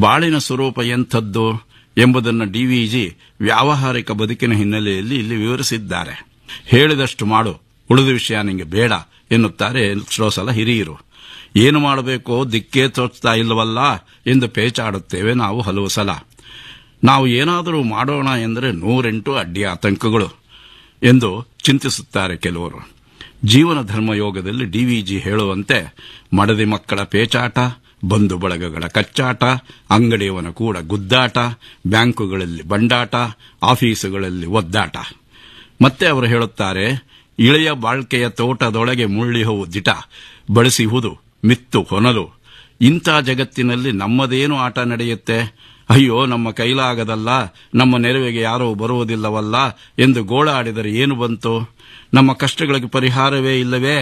ಬಾಳಿನ ಸ್ವರೂಪ ಎಂಥದ್ದು ಎಂಬುದನ್ನು ಡಿವಿಜಿ ವ್ಯಾವಹಾರಿಕ ಬದುಕಿನ ಹಿನ್ನೆಲೆಯಲ್ಲಿ ಇಲ್ಲಿ ವಿವರಿಸಿದ್ದಾರೆ ಹೇಳಿದಷ್ಟು ಮಾಡು ಉಳಿದ ವಿಷಯ ನಿಂಗೆ ಬೇಡ ಎನ್ನುತ್ತಾರೆ ಎಷ್ಟೋ ಸಲ ಹಿರಿಯರು ಏನು ಮಾಡಬೇಕೋ ದಿಕ್ಕೇ ತೋಚ್ತಾ ಇಲ್ಲವಲ್ಲ ಎಂದು ಪೇಚಾಡುತ್ತೇವೆ ನಾವು ಹಲವು ಸಲ ನಾವು ಏನಾದರೂ ಮಾಡೋಣ ಎಂದರೆ ನೂರೆಂಟು ಅಡ್ಡಿ ಆತಂಕಗಳು ಎಂದು ಚಿಂತಿಸುತ್ತಾರೆ ಕೆಲವರು ಜೀವನ ಧರ್ಮಯೋಗದಲ್ಲಿ ಡಿವಿಜಿ ಹೇಳುವಂತೆ ಮಡದಿ ಮಕ್ಕಳ ಪೇಚಾಟ ಬಂಧು ಬಳಗಗಳ ಕಚ್ಚಾಟ ಅಂಗಡಿಯವನ ಕೂಡ ಗುದ್ದಾಟ ಬ್ಯಾಂಕುಗಳಲ್ಲಿ ಬಂಡಾಟ ಆಫೀಸುಗಳಲ್ಲಿ ಒದ್ದಾಟ ಮತ್ತೆ ಅವರು ಹೇಳುತ್ತಾರೆ ಇಳೆಯ ಬಾಳ್ಕೆಯ ತೋಟದೊಳಗೆ ಮುಳ್ಳಿಹವು ದಿಟ ಬಳಸಿಹುದು ಮಿತ್ತು ಹೊನಲು ಇಂಥ ಜಗತ್ತಿನಲ್ಲಿ ನಮ್ಮದೇನು ಆಟ ನಡೆಯುತ್ತೆ ಅಯ್ಯೋ ನಮ್ಮ ಕೈಲಾಗದಲ್ಲ ನಮ್ಮ ನೆರವಿಗೆ ಯಾರೂ ಬರುವುದಿಲ್ಲವಲ್ಲ ಎಂದು ಗೋಳಾಡಿದರೆ ಏನು ಬಂತು ನಮ್ಮ ಕಷ್ಟಗಳಿಗೆ ಪರಿಹಾರವೇ ಇಲ್ಲವೇ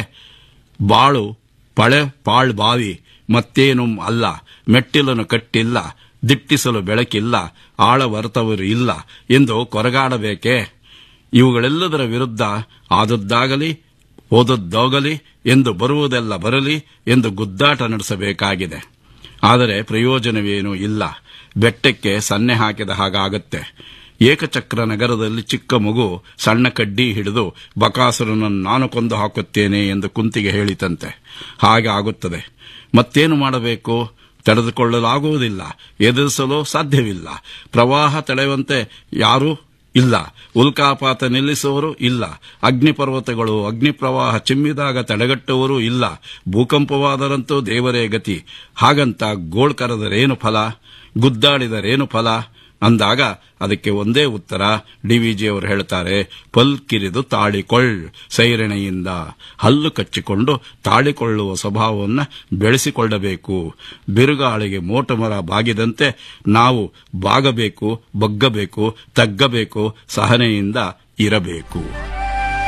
ಬಾಳು ಪಳೆ ಪಾಳ್ ಬಾವಿ ಮತ್ತೇನು ಅಲ್ಲ ಮೆಟ್ಟಿಲನ್ನು ಕಟ್ಟಿಲ್ಲ ದಿಟ್ಟಿಸಲು ಬೆಳಕಿಲ್ಲ ಆಳವರ್ತವರು ಇಲ್ಲ ಎಂದು ಕೊರಗಾಡಬೇಕೇ ಇವುಗಳೆಲ್ಲದರ ವಿರುದ್ಧ ಆದದ್ದಾಗಲಿ ಓದದ್ದೋಗಲಿ ಎಂದು ಬರುವುದೆಲ್ಲ ಬರಲಿ ಎಂದು ಗುದ್ದಾಟ ನಡೆಸಬೇಕಾಗಿದೆ ಆದರೆ ಪ್ರಯೋಜನವೇನೂ ಇಲ್ಲ ಬೆಟ್ಟಕ್ಕೆ ಸನ್ನೆ ಹಾಕಿದ ಹಾಗಾಗತ್ತೆ ಏಕಚಕ್ರ ನಗರದಲ್ಲಿ ಚಿಕ್ಕ ಮಗು ಸಣ್ಣ ಕಡ್ಡಿ ಹಿಡಿದು ಬಕಾಸುರನನ್ನು ನಾನು ಕೊಂದು ಹಾಕುತ್ತೇನೆ ಎಂದು ಕುಂತಿಗೆ ಹೇಳಿತಂತೆ ಹಾಗೆ ಆಗುತ್ತದೆ ಮತ್ತೇನು ಮಾಡಬೇಕು ತಡೆದುಕೊಳ್ಳಲಾಗುವುದಿಲ್ಲ ಎದುರಿಸಲು ಸಾಧ್ಯವಿಲ್ಲ ಪ್ರವಾಹ ತಡೆಯುವಂತೆ ಯಾರೂ ಇಲ್ಲ ಉಲ್ಕಾಪಾತ ನಿಲ್ಲಿಸುವವರು ಇಲ್ಲ ಅಗ್ನಿಪರ್ವತಗಳು ಅಗ್ನಿಪ್ರವಾಹ ಚಿಮ್ಮಿದಾಗ ತಡೆಗಟ್ಟುವವರು ಇಲ್ಲ ಭೂಕಂಪವಾದರಂತೂ ದೇವರೇ ಗತಿ ಹಾಗಂತ ಗೋಳ್ ಕರೆದರೇನು ಫಲ ಗುದ್ದಾಡಿದರೇನು ಫಲ ಅಂದಾಗ ಅದಕ್ಕೆ ಒಂದೇ ಉತ್ತರ ಡಿವಿಜಿ ಅವರು ಹೇಳ್ತಾರೆ ಪಲ್ಕಿರಿದು ತಾಳಿಕೊಳ್ಳ್ ಸೈರಣೆಯಿಂದ ಹಲ್ಲು ಕಚ್ಚಿಕೊಂಡು ತಾಳಿಕೊಳ್ಳುವ ಸ್ವಭಾವವನ್ನು ಬೆಳೆಸಿಕೊಳ್ಳಬೇಕು ಬಿರುಗಾಳಿಗೆ ಮೋಟಮರ ಬಾಗಿದಂತೆ ನಾವು ಬಾಗಬೇಕು ಬಗ್ಗಬೇಕು ತಗ್ಗಬೇಕು ಸಹನೆಯಿಂದ ಇರಬೇಕು